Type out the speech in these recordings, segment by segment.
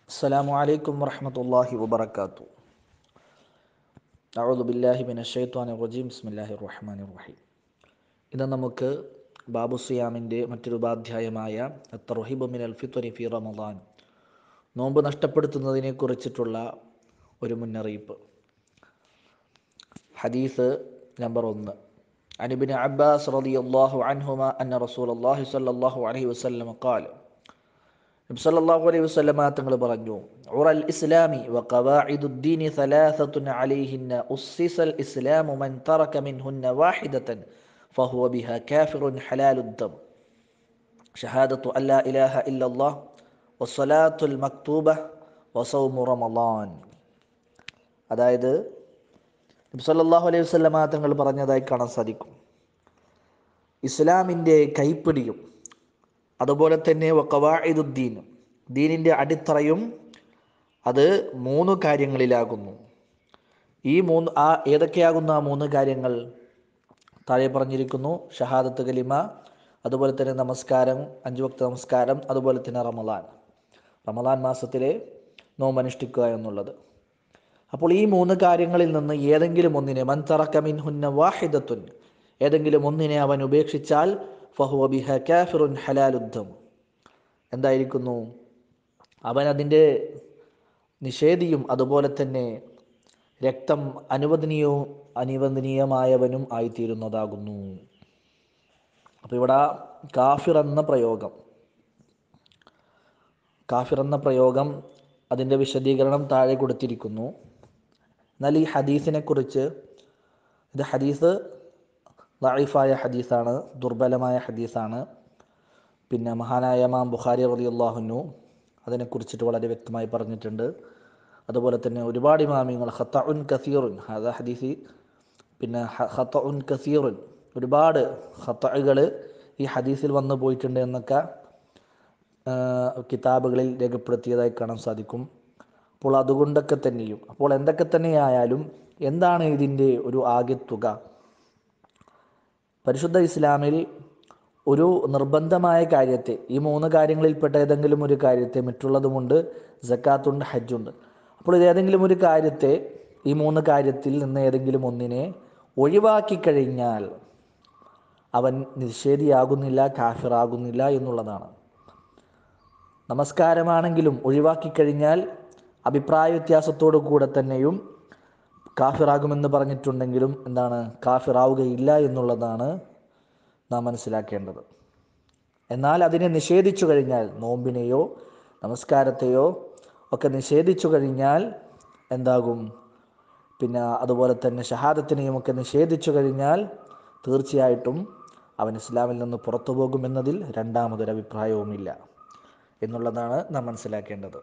السلام عليكم ورحمة الله وبركاته أعوذ بالله من الشيطان الرجيم بسم الله الرحمن الرحيم ഇന്ന് നമുക്ക് ബാബു സിയാമിൻ്റെ മറ്റൊരു ഉപാധ്യായമായ തർഹിബ് മിനൽ ഫിത്വരി ഫി റമദാൻ നോമ്പ് നഷ്ടപ്പെടുത്തുന്നതിനെ കുറിച്ചിട്ടുള്ള ഒരു മുന്നറിയിപ്പ് ഹദീസ് നമ്പർ ഒന്ന് عن ابن عباس رضي الله عنهما أن رسول الله صلى الله عليه وسلم قال നബി സല്ലല്ലാഹു അലൈഹി വസല്ലമ തങ്ങൾ പറഞ്ഞു ഉറൽ ഇസ്ലാമി വഖവാഇദു الدين ثلاثة عليهن أسس الإسلام من ترك منهن واحدة فهو بها كافر حلال الدم شهادة أن لا إله إلا الله والصلاة المكتوبة وصوم رمضان അതായത് നബി സല്ലല്ലാഹു അലൈഹി വസല്ലമ തങ്ങൾ പറഞ്ഞതായി കാണാൻ സാധിക്കും ഇസ്ലാമിൻ്റെ കൈപ്പിടിയും അതുപോലെ തന്നെ വക്കവാഇദുദ്ദീൻ ദീനിൻ്റെ അടിത്തറയും അത് മൂന്ന് കാര്യങ്ങളിലാകുന്നു ഈ മൂന്ന് ആ ഏതൊക്കെയാകുന്ന ആ മൂന്ന് കാര്യങ്ങൾ താഴെ പറഞ്ഞിരിക്കുന്നു ഷഹാദത്ത് കലിമ അതുപോലെ തന്നെ നമസ്കാരം അഞ്ചു വക്ത നമസ്കാരം അതുപോലെ തന്നെ റമദാൻ റമദാൻ മാസത്തിലെ നോമ്പനുഷ്ഠിക്കുക എന്നുള്ളത് അപ്പോൾ ഈ മൂന്ന് കാര്യങ്ങളിൽ നിന്ന് ഏതെങ്കിലും ഒന്നിനെ മൻതറക്കമിൻ ഹുന്ന വാഹിദത്തുൻ ഏതെങ്കിലും ഒന്നിനെ അവൻ ഉപേക്ഷിച്ചാൽ ഫഹുവ ബിഹ കാഫിറുൻ ഹലാലുദ്ധം എന്തായിരിക്കുന്നു അവൻ അതിൻ്റെ നിഷേധിയും അതുപോലെ തന്നെ രക്തം അനുവദനീയവും അനുവദനീയമായവനും ആയിത്തീരുന്നതാകുന്നു അപ്പോൾ ഇവിടെ കാഫിർ എന്ന പ്രയോഗം കാഫിർ എന്ന പ്രയോഗം അതിൻ്റെ വിശദീകരണം താഴെ കൊടുത്തിരിക്കുന്നു എന്നാൽ ഈ ഹദീസിനെ കുറിച്ച് ഇത് ഹദീസ് ലൈഫായ ഹദീസാണ് ദുർബലമായ ഹദീസാണ് പിന്നെ മഹാനായ മാം ബുഖാരി റലി അള്ളാഹുനു അതിനെക്കുറിച്ചിട്ട് വളരെ വ്യക്തമായി പറഞ്ഞിട്ടുണ്ട് അതുപോലെ തന്നെ ഒരുപാട് ഇമാമിങ്ങൾ ഹത്ത ഉൻ കസീറുൻ അതാ ഹദീസി പിന്നെ ഹത്ത ഉൻ കസീറുൻ ഒരുപാട് ഹത്തകൾ ഈ ഹദീസിൽ വന്നു പോയിട്ടുണ്ട് എന്നൊക്കെ കിതാബുകളിൽ രേഖപ്പെടുത്തിയതായി കാണാൻ സാധിക്കും അപ്പോൾ അതുകൊണ്ടൊക്കെ തന്നെയും അപ്പോൾ എന്തൊക്കെ തന്നെയായാലും എന്താണ് ഇതിൻ്റെ ഒരു ആകെത്തുക പരിശുദ്ധ ഇസ്ലാമിൽ ഒരു നിർബന്ധമായ കാര്യത്തെ ഈ മൂന്ന് കാര്യങ്ങളിൽപ്പെട്ട ഏതെങ്കിലും ഒരു കാര്യത്തെ മറ്റുള്ളതുമുണ്ട് ജക്കാത്തുണ്ട് ഹജ്ജുണ്ട് അപ്പോൾ ഇത് ഏതെങ്കിലും ഒരു കാര്യത്തെ ഈ മൂന്ന് കാര്യത്തിൽ നിന്ന് ഏതെങ്കിലും ഒന്നിനെ ഒഴിവാക്കി കഴിഞ്ഞാൽ അവൻ നിഷേധിയാകുന്നില്ല കാഫിറാകുന്നില്ല എന്നുള്ളതാണ് നമസ്കാരമാണെങ്കിലും ഒഴിവാക്കി കഴിഞ്ഞാൽ അഭിപ്രായ വ്യത്യാസത്തോടു കൂടെ തന്നെയും കാഫിറാകുമെന്ന് പറഞ്ഞിട്ടുണ്ടെങ്കിലും എന്താണ് കാഫിറാവുകയില്ല എന്നുള്ളതാണ് നാം മനസ്സിലാക്കേണ്ടത് എന്നാൽ അതിനെ നിഷേധിച്ചു കഴിഞ്ഞാൽ നോമ്പിനെയോ നമസ്കാരത്തെയോ ഒക്കെ നിഷേധിച്ചു കഴിഞ്ഞാൽ എന്താകും പിന്നെ അതുപോലെ തന്നെ ഷഹാദത്തിനെയും ഒക്കെ നിഷേധിച്ചു കഴിഞ്ഞാൽ തീർച്ചയായിട്ടും അവൻ ഇസ്ലാമിൽ നിന്ന് പുറത്തു പോകുമെന്നതിൽ രണ്ടാമതൊരു അഭിപ്രായവുമില്ല എന്നുള്ളതാണ് നാം മനസ്സിലാക്കേണ്ടത്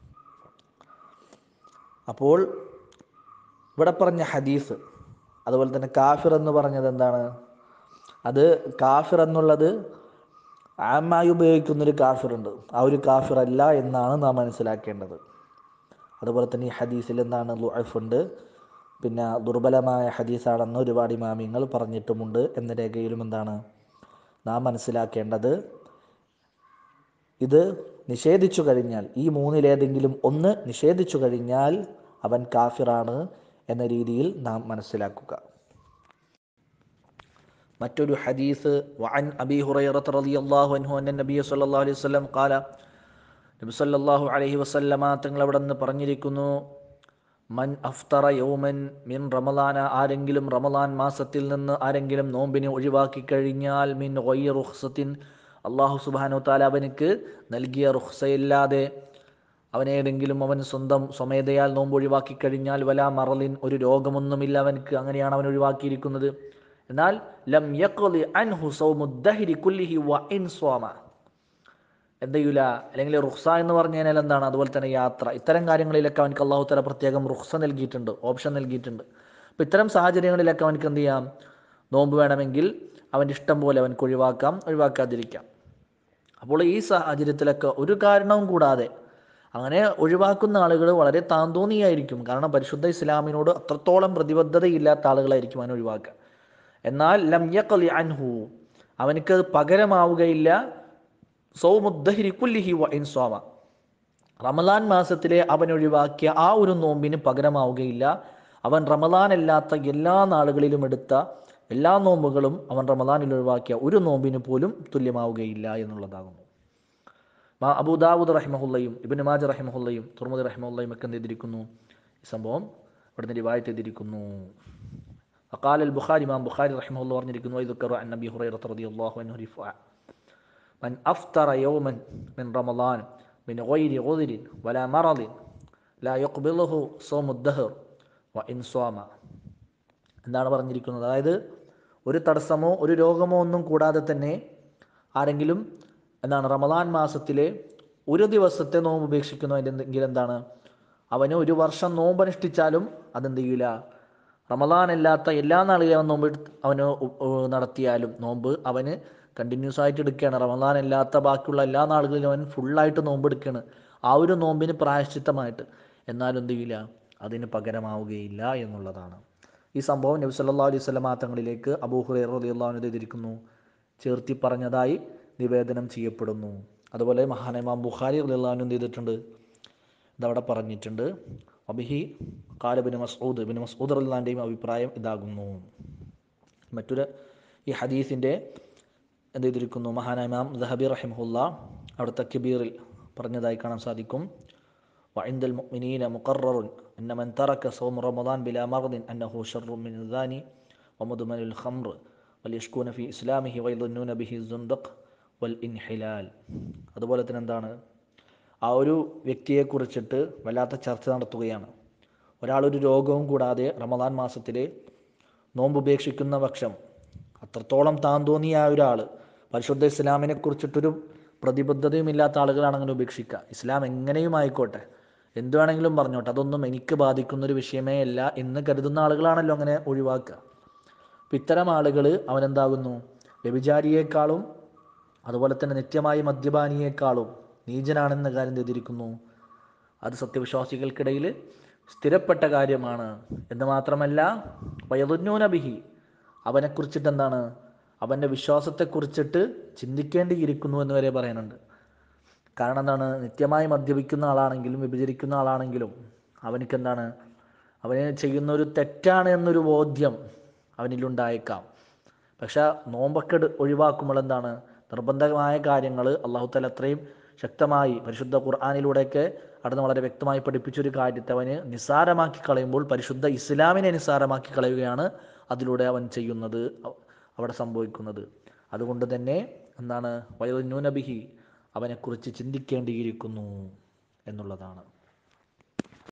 അപ്പോൾ ഇവിടെ പറഞ്ഞ ഹദീസ് അതുപോലെ തന്നെ കാഫിർ എന്ന് പറഞ്ഞത് എന്താണ് അത് കാഫിർ എന്നുള്ളത് ആമായി ഉപയോഗിക്കുന്നൊരു കാഫിറുണ്ട് ആ ഒരു കാഫിർ അല്ല എന്നാണ് നാം മനസ്സിലാക്കേണ്ടത് അതുപോലെ തന്നെ ഈ ഹദീസിൽ എന്താണ് ലുഅഫുണ്ട് പിന്നെ ദുർബലമായ ഹദീസാണെന്ന് ഒരുപാട് ഇമാമിങ്ങൾ പറഞ്ഞിട്ടുമുണ്ട് എന്ന രേഖയിലും എന്താണ് നാം മനസ്സിലാക്കേണ്ടത് ഇത് നിഷേധിച്ചു കഴിഞ്ഞാൽ ഈ മൂന്നിലേതെങ്കിലും ഒന്ന് നിഷേധിച്ചു കഴിഞ്ഞാൽ അവൻ കാഫിറാണ് എന്ന രീതിയിൽ നാം മനസ്സിലാക്കുക മറ്റൊരു ഹദീസ് വഅൻ അബി ഹുറൈറത്ത് റളിയല്ലാഹു അൻഹു അന്ന നബിയ സല്ലല്ലാഹു അലൈഹി വസല്ലം ഖാല നബി സല്ലല്ലാഹു അലൈഹി വസല്ലമ തങ്ങൾ അവിടെ നിന്ന് പറഞ്ഞിരിക്കുന്നു മൻ അഫ്തറ യൗമൻ മിൻ റമദാന ആരെങ്കിലും റമദാൻ മാസത്തിൽ നിന്ന് ആരെങ്കിലും നോമ്പിനെ ഒഴിവാക്കി കഴിഞ്ഞാൽ മിൻ ഗൈർ റുഖ്സത്തിൻ അള്ളാഹു സുബ്ഹാനഹു തആല അവനക്ക് നൽകിയ റുഖ്സയില്ലാതെ അവനേതെങ്കിലും അവൻ സ്വന്തം സ്വമേധയാൽ നോമ്പ് ഒഴിവാക്കി കഴിഞ്ഞാൽ വല മറലിൻ ഒരു രോഗമൊന്നുമില്ല അവനക്ക് അങ്ങനെയാണ് അവൻ ഒഴിവാക്കിയിരിക്കുന്നത് എന്നാൽ ലം യഖ്ലി അൻഹു സൗമുദ്ദഹരി കുല്ലിഹി വ ഇൻ സ്വാമ എന്തെയ്യൂല അല്ലെങ്കിൽ റുഖ്സ എന്ന് പറഞ്ഞു കഴിഞ്ഞാൽ എന്താണ് അതുപോലെ തന്നെ യാത്ര ഇത്തരം കാര്യങ്ങളിലൊക്കെ അവനക്ക് അള്ളാഹു തല പ്രത്യേകം റുഖ്സ നൽകിയിട്ടുണ്ട് ഓപ്ഷൻ നൽകിയിട്ടുണ്ട് അപ്പം ഇത്തരം സാഹചര്യങ്ങളിലൊക്കെ അവനക്ക് എന്ത് ചെയ്യാം നോമ്പ് വേണമെങ്കിൽ അവൻ്റെ ഇഷ്ടം പോലെ അവനക്ക് ഒഴിവാക്കാം ഒഴിവാക്കാതിരിക്കാം അപ്പോൾ ഈ സാഹചര്യത്തിലൊക്കെ ഒരു കാരണവും കൂടാതെ അങ്ങനെ ഒഴിവാക്കുന്ന ആളുകൾ വളരെ താന്തോന്നിയായിരിക്കും കാരണം പരിശുദ്ധ ഇസ്ലാമിനോട് അത്രത്തോളം പ്രതിബദ്ധതയില്ലാത്ത ആളുകളായിരിക്കും അവൻ ഒഴിവാക്കുക എന്നാൽ ലം യഖലി അൻഹു അവനക്ക് പകരമാവുകയില്ല സൗമുദ്ദഹിരി കുല്ലിഹി വ ഇൻസ്വാമ റമദാൻ മാസത്തിലെ അവൻ ഒഴിവാക്കിയ ആ ഒരു നോമ്പിന് പകരമാവുകയില്ല അവൻ റമദാൻ അല്ലാത്ത എല്ലാ നാളുകളിലും എടുത്ത എല്ലാ നോമ്പുകളും അവൻ റമദാനിൽ ഒഴിവാക്കിയ ഒരു നോമ്പിന് പോലും തുല്യമാവുകയില്ല എന്നുള്ളതാകുന്നു മാ അബൂദാവൂദ് റഹിമഹുല്ലയും ഇബിൻ മാജ് റഹിമഹുല്ലയും തുറമുദ് റഹിമഹുല്ലയും ഒക്കെ എന്ത് ചെയ്തിരിക്കുന്നു ഈ സംഭവം ഇവിടുന്ന് റിവായത്ത് ചെയ്തിരിക്കുന്നു അക്കാൽ അൽ ബുഖാരി മാം ബുഖാരി റഹിമഹുല്ല പറഞ്ഞിരിക്കുന്നു ഇതുക്കറു അൻ നബി ഹുറൈറ റളിയല്ലാഹു അൻഹു റിഫഅ من أفطر يوما من رمضان من غير عذر ولا مرض لا يقبله صوم الدهر وإن صام എന്താണ് പറഞ്ഞിരിക്കുന്നത് അതായത് ഒരു തടസ്സമോ ഒരു രോഗമോ ഒന്നും കൂടാതെ തന്നെ ആരെങ്കിലും എന്താണ് റമദാൻ മാസത്തിലെ ഒരു ദിവസത്തെ നോമ്പ് ഉപേക്ഷിക്കുന്നതിൻ്റെ എന്താണ് അവന് ഒരു വർഷം നോമ്പ് അനുഷ്ഠിച്ചാലും അതെന്ത് ചെയ്യില്ല റമദാൻ അല്ലാത്ത എല്ലാ നാളുകളും അവൻ നോമ്പ് എടുത്ത് അവന് ഉ- ഉ- നടത്തിയാലും നോമ്പ് അവന് കണ്ടിന്യൂസ് ആയിട്ട് എടുക്കുകയാണ് റമദാൻ അല്ലാത്ത ബാക്കിയുള്ള എല്ലാ നാളുകളിലും അവൻ ഫുള്ളായിട്ട് നോമ്പ് എടുക്കുകയാണ് ആ ഒരു നോമ്പിന് പ്രായശ്ചിത്തമായിട്ട് എന്നാലും എന്ത് ചെയ്യില്ല അതിന് പകരമാവുകയില്ല എന്നുള്ളതാണ് ഈ സംഭവം നബി സല്ലല്ലാഹു അലൈഹി വസല്ലം തങ്ങളിലേക്ക് അബൂ ഹുറൈറ റളിയല്ലാഹു അൻഹു ചെയ്തിരിക്കുന്നു ചേർത്തി പറഞ്ഞതായി നിവേദനം ചെയ്യപ്പെടുന്നു അതുപോലെ മഹാനമാം ബുഖാരി റളിയല്ലാഹു അൻഹു എന്ത് ചെയ്തിട്ടുണ്ട് ഇതവിടെ പറഞ്ഞിട്ടുണ്ട് അബിഹി കാലബിന് മസ്ഊദ് ബിൻ മസ്ഊദ് റളിയല്ലാഹുവിൻ്റെയും അഭിപ്രായം ഇതാകുന്നു മറ്റൊരു ഈ ഹദീസിൻ്റെ എന്ത് ചെയ്തിരിക്കുന്നു മഹാനായിമാം ദഹബി റഹിമഹുല്ല അവിടുത്തെ കബീറിൽ പറഞ്ഞതായി കാണാൻ സാധിക്കും وعند المؤمنين مقرر أن من ترك صوم رمضان بلا مرض أنه شر من الزاني ومدمن الخمر وليشكون في إسلامه ويظنون به الزندق والانحلال അതുപോലെ തന്നെ എന്താണ് ആ ഒരു വ്യക്തിയെക്കുറിച്ചിട്ട് വല്ലാത്ത ചർച്ച നടത്തുകയാണ് ഒരാളൊരു രോഗവും കൂടാതെ റമദാൻ മാസത്തിൽ നോമ്പ് ഉപേക്ഷിക്കുന്ന പക്ഷം അത്രത്തോളം താൻ തോന്നിയ ആ ഒരാൾ പരിശുദ്ധ ഇസ്ലാമിനെ കുറിച്ചിട്ടൊരു പ്രതിബദ്ധതയും ഇല്ലാത്ത ആളുകളാണ് അങ്ങനെ ഉപേക്ഷിക്കുക ഇസ്ലാം എങ്ങനെയും ആയിക്കോട്ടെ എന്ത് വേണമെങ്കിലും പറഞ്ഞോട്ടെ അതൊന്നും എനിക്ക് ബാധിക്കുന്ന ഒരു വിഷയമേ അല്ല എന്ന് കരുതുന്ന ആളുകളാണല്ലോ അങ്ങനെ ഒഴിവാക്കുക അപ്പം ഇത്തരം ആളുകൾ അവനെന്താകുന്നു വ്യഭിചാരിയേക്കാളും അതുപോലെ തന്നെ നിത്യമായി മദ്യപാനിയേക്കാളും നീചനാണെന്ന കാര്യം ചെയ്തിരിക്കുന്നു അത് സത്യവിശ്വാസികൾക്കിടയിൽ സ്ഥിരപ്പെട്ട കാര്യമാണ് എന്ന് മാത്രമല്ല വയതുന്നൂനബിഹി അവനെക്കുറിച്ചിട്ട് എന്താണ് അവൻ്റെ വിശ്വാസത്തെക്കുറിച്ചിട്ട് ചിന്തിക്കേണ്ടിയിരിക്കുന്നു എന്ന് വരെ പറയുന്നുണ്ട് കാരണം എന്താണ് നിത്യമായി മദ്യപിക്കുന്ന ആളാണെങ്കിലും വിഭജിക്കുന്ന ആളാണെങ്കിലും അവനിക്ക് എന്താണ് അവന് ചെയ്യുന്ന ഒരു തെറ്റാണ് എന്നൊരു ബോധ്യം അവനിലുണ്ടായേക്കാം പക്ഷെ നോമ്പൊക്കെ എടു- ഒഴിവാക്കുമ്പോൾ എന്താണ് നിർബന്ധമായ കാര്യങ്ങൾ അള്ളാഹു തല അത്രയും ശക്തമായി പരിശുദ്ധ ഖുർആാനിലൂടെയൊക്കെ അവിടുന്ന് വളരെ വ്യക്തമായി പഠിപ്പിച്ചൊരു കാര്യത്തെ അവന് നിസ്സാരമാക്കി കളയുമ്പോൾ പരിശുദ്ധ ഇസ്ലാമിനെ നിസ്സാരമാക്കി കളയുകയാണ് അതിലൂടെ അവൻ ചെയ്യുന്നത് അവ- അവിടെ സംഭവിക്കുന്നത് അതുകൊണ്ട് തന്നെ എന്താണ് വയോന്യൂനബിഹി അവനെക്കുറിച്ച് ചിന്തിക്കേണ്ടിയിരിക്കുന്നു എന്നുള്ളതാണ്